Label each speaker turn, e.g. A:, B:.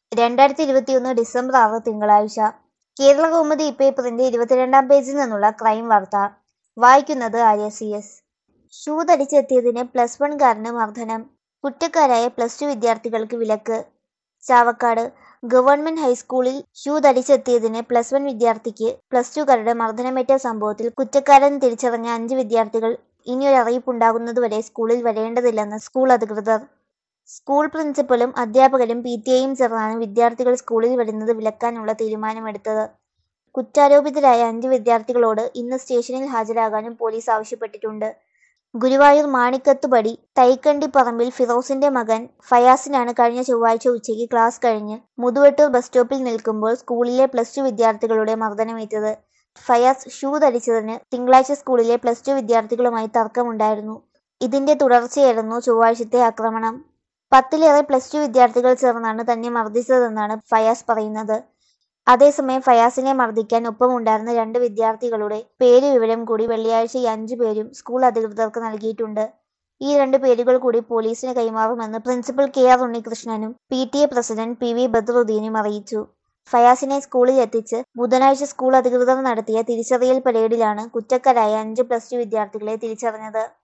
A: രണ്ടായിരത്തി ഇരുപത്തിയൊന്ന് ഡിസംബർ ആറ് തിങ്കളാഴ്ച കേരള കൗമുദി ഇപ്പേപ്പറിന്റെ ഇരുപത്തിരണ്ടാം പേജിൽ നിന്നുള്ള ക്രൈം വാർത്ത വായിക്കുന്നത് ആര്യ സി എസ് ഷൂ ധരിച്ചെത്തിയതിന് പ്ലസ് വൺകാരന് മർദ്ദനം കുറ്റക്കാരായ പ്ലസ് ടു വിദ്യാർത്ഥികൾക്ക് വിലക്ക് ചാവക്കാട് ഗവൺമെന്റ് ഹൈസ്കൂളിൽ ഷൂ ധരിച്ചെത്തിയതിന് പ്ലസ് വൺ വിദ്യാർത്ഥിക്ക് പ്ലസ് ടുക്കാരുടെ മർദ്ദനമേറ്റ സംഭവത്തിൽ കുറ്റക്കാരൻ തിരിച്ചറിഞ്ഞ അഞ്ച് വിദ്യാർത്ഥികൾ ഇനിയൊരു അറിയിപ്പുണ്ടാകുന്നതുവരെ സ്കൂളിൽ വരേണ്ടതില്ലെന്ന് സ്കൂൾ അധികൃതർ സ്കൂൾ പ്രിൻസിപ്പലും അധ്യാപകരും പി ടി എയും ചേർന്നാണ് വിദ്യാർത്ഥികൾ സ്കൂളിൽ വരുന്നത് വിലക്കാനുള്ള തീരുമാനമെടുത്തത് കുറ്റാരോപിതരായ അഞ്ച് വിദ്യാർത്ഥികളോട് ഇന്ന് സ്റ്റേഷനിൽ ഹാജരാകാനും പോലീസ് ആവശ്യപ്പെട്ടിട്ടുണ്ട് ഗുരുവായൂർ മാണിക്കത്തുപടി തൈക്കണ്ടി പറമ്പിൽ ഫിറോസിന്റെ മകൻ ഫയാസിനാണ് കഴിഞ്ഞ ചൊവ്വാഴ്ച ഉച്ചയ്ക്ക് ക്ലാസ് കഴിഞ്ഞ് മുതുവട്ടൂർ ബസ് സ്റ്റോപ്പിൽ നിൽക്കുമ്പോൾ സ്കൂളിലെ പ്ലസ് ടു വിദ്യാർത്ഥികളുടെ മർദ്ദനമേറ്റത് ഫയാസ് ഷൂ ധരിച്ചതിന് തിങ്കളാഴ്ച സ്കൂളിലെ പ്ലസ് ടു വിദ്യാർത്ഥികളുമായി തർക്കമുണ്ടായിരുന്നു ഇതിന്റെ തുടർച്ചയായിരുന്നു ചൊവ്വാഴ്ചത്തെ ആക്രമണം പത്തിലേറെ പ്ലസ് ടു വിദ്യാർത്ഥികൾ ചേർന്നാണ് തന്നെ മർദ്ദിച്ചതെന്നാണ് ഫയാസ് പറയുന്നത് അതേസമയം ഫയാസിനെ മർദ്ദിക്കാൻ ഒപ്പമുണ്ടായിരുന്ന രണ്ട് വിദ്യാർത്ഥികളുടെ പേര് വിവരം കൂടി വെള്ളിയാഴ്ച ഈ അഞ്ചു പേരും സ്കൂൾ അധികൃതർക്ക് നൽകിയിട്ടുണ്ട് ഈ രണ്ട് പേരുകൾ കൂടി പോലീസിന് കൈമാറുമെന്ന് പ്രിൻസിപ്പൽ കെ ആർ ഉണ്ണികൃഷ്ണനും P T A president P V ബദ്രുദ്ദീനും അറിയിച്ചു ഫയാസിനെ സ്കൂളിൽ എത്തിച്ച് ബുധനാഴ്ച സ്കൂൾ അധികൃതർ നടത്തിയ തിരിച്ചറിയൽ പരേഡിലാണ് കുറ്റക്കാരായ അഞ്ച് പ്ലസ് ടു വിദ്യാർത്ഥികളെ തിരിച്ചറിഞ്ഞത്